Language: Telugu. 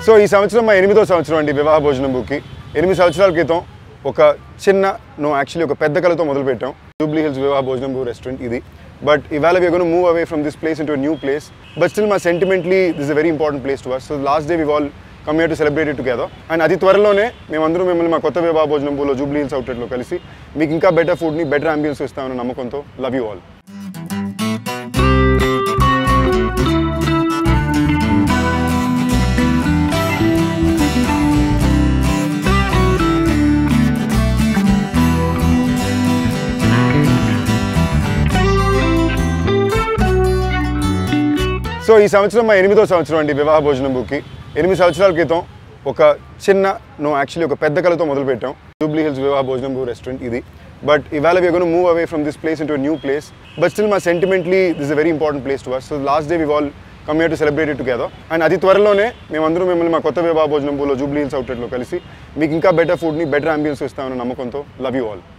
సో ఈ సంవత్సరం మా ఎనిమిదో సంవత్సరం అండి వివాహ భోజనం బుక్కి ఎనిమిది సంవత్సరాల క్రితం ఒక చిన్న నో యాక్చువల్లీ ఒక పెద్ద కళతో మొదలుపెట్టాం జూబ్లీ హిల్స్ వివాహ భోజనం బు రెస్టారెంట్ ఇది బట్ ఇవాళ we gonna move away from this place into new place but still మా sentimentally this a very important place to us so last day we all come here to celebrate it together and అతి త్వరలోనే మేమందరం మిమ్మల్ని మా కొత్త వివాహ భోజనం బులో జూబ్లీ హిల్స్ అవుట్లెట్లో కలిసి మీకు ఇంకా బెటర్ ఫుడ్ని బెటర్ అంబియన్స్ ఇస్తామన్న నమ్మకంతో లవ్ యూ ఆల్ సో ఈ సంవత్సరం మా ఎనిమిదో సంవత్సరం అండి వివాహ భోజనం బుక్కి ఎనిమిది సంవత్సరాల క్రితం ఒక చిన్న నో యాక్చువల్లీ ఒక పెద్ద కళతో మొదలుపెట్టాం జూబ్లీ హిల్స్ వివాహ భోజనం బు రెస్టారెంట్ ఇది బట్ ఇవాళ we gonna move away from this place into new place but still మా sentimentally this a very important place to us so last day we all come here to celebrate it together and అతి త్వరలోనే మేమందరం మిమ్మల్ని మా కొత్త వివాహ భోజనం బులో జూబ్లీ హిల్స్ అవుట్లెట్లో కలిసి మీకు ఇంకా బెటర్ ఫుడ్ని బెటర్ అంబియన్స్ ఇస్తామన్న నమ్మకంతో లవ్ యూ ఆల్